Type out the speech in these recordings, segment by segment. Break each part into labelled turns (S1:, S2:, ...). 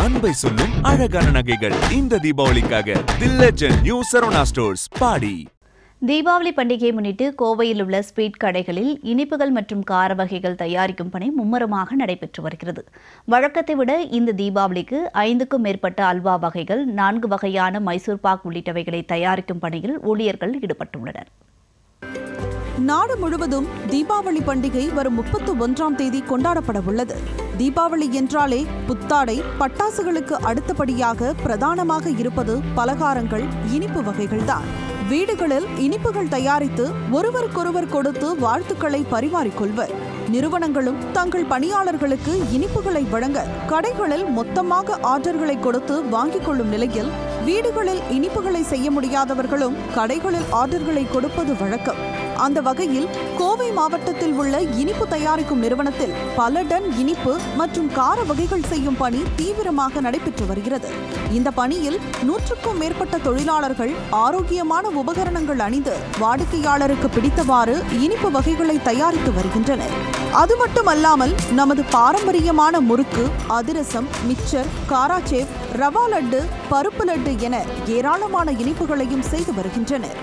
S1: அன்பை சொல்லும் அழகான நகைகள் இந்த தீபாவளிக்காக the legend new Saravana stores பாடி
S2: தீபாவளி பண்டிகையை முன்னிட்டு கோவையில் உள்ள ஸ்வீட் கடைகளில் இனிப்புகள் மற்றும் கார வகைகள் தயாரிக்கும் பணி மும்முரமாக நடைபெற்று வருகிறது வழக்கத்தை விட இந்த தீபாவளிக்கு ஐந்துக்கும் மேற்பட்ட அல்வா வகைகள் நான்கு வகையான மைசூர் பாக் உள்ளிட்டவைகளை தயாரிக்கும் பணியில் ஊழியர்கள் ஈடுபட்டுள்ளனர்
S3: நாடு முழுவதும் தீபாவளி பண்டிகை வரும் முப்பத்து ஒன்றாம் தேதி கொண்டாடப்பட உள்ளது தீபாவளி என்றாலே புத்தாடை பட்டாசுகளுக்கு அடுத்தபடியாக பிரதானமாக இருப்பது பலகாரங்கள் இனிப்பு வகைகள்தான் வீடுகளில் இனிப்புகள் தயாரித்து ஒருவருக்கொருவர் கொடுத்து வாழ்த்துக்களை பரிமாறிக்கொள்வர் நிறுவனங்களும் தங்கள் பணியாளர்களுக்கு இனிப்புகளை வழங்க கடைகளில் மொத்தமாக ஆர்டர்களை கொடுத்து வாங்கிக் கொள்ளும் நிலையில் வீடுகளில் இனிப்புகளை செய்ய முடியாதவர்களும் கடைகளில் ஆர்டர்களை கொடுப்பது வழக்கம் அந்த வகையில் கோவை மாவட்டத்தில் உள்ள இனிப்பு தயாரிக்கும் நிறுவனத்தில் பல டன் இனிப்பு மற்றும் கார வகைகள் செய்யும் பணி தீவிரமாக நடைபெற்று வருகிறது இந்த பணியில் நூற்றுக்கும் மேற்பட்ட தொழிலாளர்கள் ஆரோக்கியமான உபகரணங்கள் அணிந்து வாடிக்கையாளருக்கு பிடித்தவாறு இனிப்பு வகைகளை தயாரித்து வருகின்றனர் அது மட்டுமல்லாமல் நமது பாரம்பரியமான முறுக்கு அதிரசம் மிச்சர் காராச்சேவ் ரவா லட்டு பருப்பு லட்டு என ஏராளமான இனிப்புகளையும் செய்து வருகின்றனர்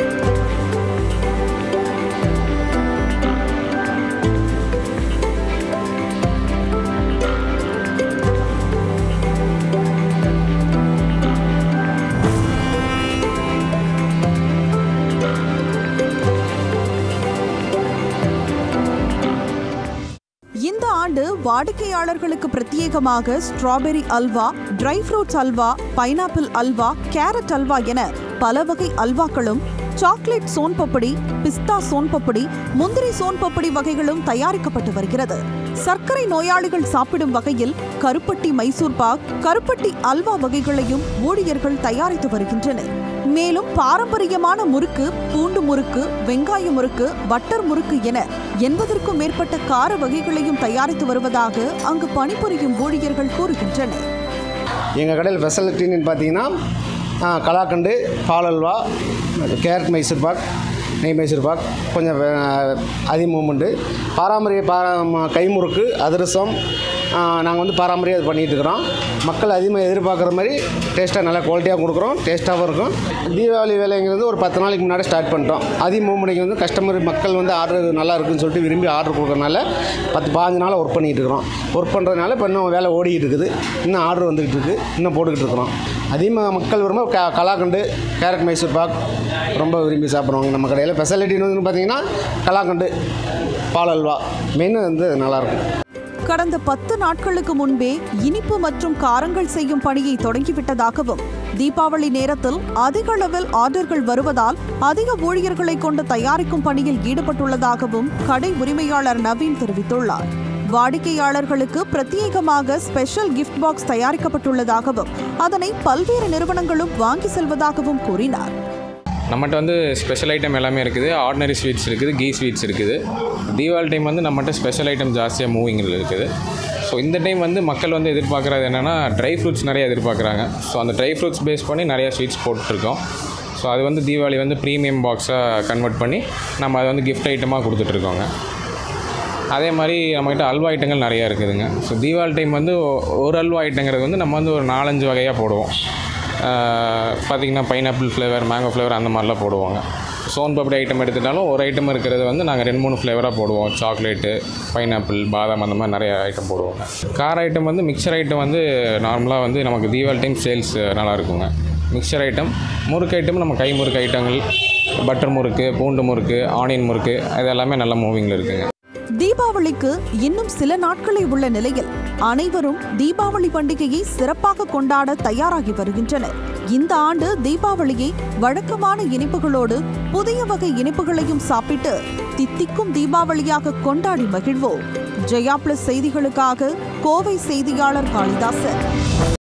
S3: இந்த ஆண்டு வாடிக்கையாளர்களுக்கு பிரத்யேகமாக strawberry halwa dry fruits halwa pineapple halwa carrot halwa என பல வகை அல்வாக்களும் சாக்லேட் சோன் பப்படி பிஸ்தா சோன் பப்படி முந்திரி சோன் பப்படி வகைகளும் தயாரிக்கப்பட்டு வருகிறது சர்க்கரை நோயாளிகள் சாப்பிடும் வகையில் கருப்பட்டி மைசூர் பாக் கருப்பட்டி அல்வா வகைகளையும் ஊழியர்கள் தயாரித்து வருகின்றனர் மேலும் பாரம்பரியமான முறுக்கு பூண்டு முறுக்கு வெங்காய முறுக்கு பட்டர் முறுக்கு என எண்பதற்கும் மேற்பட்ட கார வகைகளையும் தயாரித்து வருவதாக அங்கு பணிபுரியும் ஊழியர்கள் கூறுகின்றனர்
S4: எங்கள் கடையில் ஃபெசிலிட்டின்னு பார்த்தீங்கன்னா ஆ, கலாக்கண்டு பால் அல்வா கேரட் மைசூர் பாக் நெய் மைசூர் பாக் கொஞ்சம் வே- அதி மூமெண்ட்டு பாரம்பரிய பா ம- கைமுறுக்கு அதிரசம் நாங்கள் வந்து பாரம்பரியம் இது பண்ணிகிட்டு இருக்கிறோம் மக்கள் அதிகமாக எதிர்பார்க்குற மாதிரி டேஸ்ட்டாக நல்லா குவாலிட்டியாக கொடுக்குறோம் டேஸ்ட்டாகவும் இருக்கும் தீபாவளி வேலைங்கிறது ஒரு பத்து நாளைக்கு முன்னாடி ஸ்டார்ட் பண்ணிட்டோம் அதி மூமெண்ட்டுக்கு வந்து கஸ்டமர் மக்கள் வந்து ஆர்டர் நல்லா இருக்குன்னு சொல்லிட்டு விரும்பி ஆர்டர் கொடுக்கறனால பத்து பாஞ்சு நாள் ஒர்க் பண்ணிகிட்டு இருக்கிறோம் ஒர்க் பண்ணுறதுனால இப்போ இன்னும் வேலை ஓடிக்கிட்டு இருக்குது இன்னும் ஆர்டர் வந்துகிட்டு இருக்குது இன்னும் போட்டுக்கிட்டு இருக்கிறோம் அதிகமாக மக்கள் விரும்ப க கலாக்கண்டு கேரட் மைசூர் பாக் ரொம்ப விரும்பி சாப்பிடுவாங்க நம்ம கடையில் ஃபெசிலிட்டின்னு வந்து பார்த்தீங்கன்னா கலாக்கண்டு பால் அல்வா மெயின் வந்து நல்லாயிருக்கும்
S3: கடந்த பத்து நாட்களுக்கு முன்பே இனிப்பு மற்றும் காரங்கள் செய்யும் பணியை தொடங்கிவிட்டதாகவும் தீபாவளி நேரத்தில் அதிக அளவில் ஆர்டர்கள் வருவதால் அதிக ஊழியர்களை கொண்டு தயாரிக்கும் பணியில் ஈடுபட்டுள்ளதாகவும் கடை உரிமையாளர் நவீன் தெரிவித்துள்ளார் வாடிக்கையாளர்களுக்கு பிரத்யேகமாக ஸ்பெஷல் கிஃப்ட் பாக்ஸ் தயாரிக்கப்பட்டுள்ளதாகவும் அதனை பல்வேறு நிறுவனங்களும் வாங்கி செல்வதாகவும் கூறினார்
S5: நம்மகிட்ட வந்து ஸ்பெஷல் ஐட்டம் எல்லாமே இருக்குது ஆர்டினரி ஸ்வீட்ஸ் இருக்குது கீ ஸ்வீட்ஸ் இருக்குது தீபாவளி டைம் வந்து நம்மகிட்ட ஸ்பெஷல் ஐட்டம் ஜாஸ்தியாக மூவிங்கில் இருக்குது ஸோ இந்த டைம் வந்து மக்கள் வந்து எதிர்பார்க்குறது என்னென்னா ட்ரை ஃப்ரூட்ஸ் நிறைய எதிர்பார்க்குறாங்க ஸோ அந்த ட்ரை ஃப்ரூட்ஸ் பேஸ் பண்ணி நிறையா ஸ்வீட்ஸ் போட்டுட்ருக்கோம் ஸோ அது வந்து தீபாவளி வந்து ப்ரீமியம் பாக்ஸாக கன்வெர்ட் பண்ணி நம்ம அதை வந்து கிஃப்ட் ஐட்டமாக கொடுத்துட்ருக்கோங்க அதே மாதிரி நம்மக்கிட்ட அல்வா ஐட்டங்கள் நிறையா இருக்குதுங்க ஸோ தீபாவளி டைம் வந்து ஒ- ஒரு அல்வா ஐட்டங்கிறது வந்து நம்ம வந்து ஒரு நாலஞ்சு வகையாக போடுவோம் பார்த்திங்கன்னா பைனாப்பிள் ஃப்ளேவர் மேங்கோ ஃப்ளேவர் அந்த மாதிரிலாம் போடுவாங்க சோன் பப்படி ஐட்டம் எடுத்துட்டாலும் ஒரு ஐட்டம் இருக்கிறது வந்து நாங்கள் ரெண்டு மூணு ஃப்ளேவராக போடுவோம் சாக்லேட்டு பைனாப்பிள் பாதாம் அந்த மாதிரி நிறைய ஐட்டம் போடுவோங்க கார ஐட்டம் வந்து மிக்சர் ஐட்டம் வந்து நார்மலாக வந்து நமக்கு தீபாவளி டைம் சேல்ஸ் நல்லா இருக்குங்க மிக்சர் ஐட்டம் முறுக்கு ஐட்டம் நம்ம கை முறுக்கு ஐட்டங்கள் பட்டர் முறுக்கு பூண்டு முறுக்கு ஆனியன் முறுக்கு இது எல்லாமே நல்ல மூவிங்கில் இருக்குங்க
S3: தீபாவளிக்கு இன்னும் சில நாட்களே உள்ள நிலையில் அனைவரும் தீபாவளி பண்டிகையை சிறப்பாக கொண்டாட தயாராகி வருகின்றனர் இந்த ஆண்டு தீபாவளியை வழக்கமான இனிப்புகளோடு புதிய வகை இனிப்புகளையும் சாப்பிட்டு தித்திக்கும் தீபாவளியாக கொண்டாடி மகிழ்வோம் ஜெயா பிளஸ் செய்திகளுக்காக கோவை செய்தியாளர் காளிதாசன்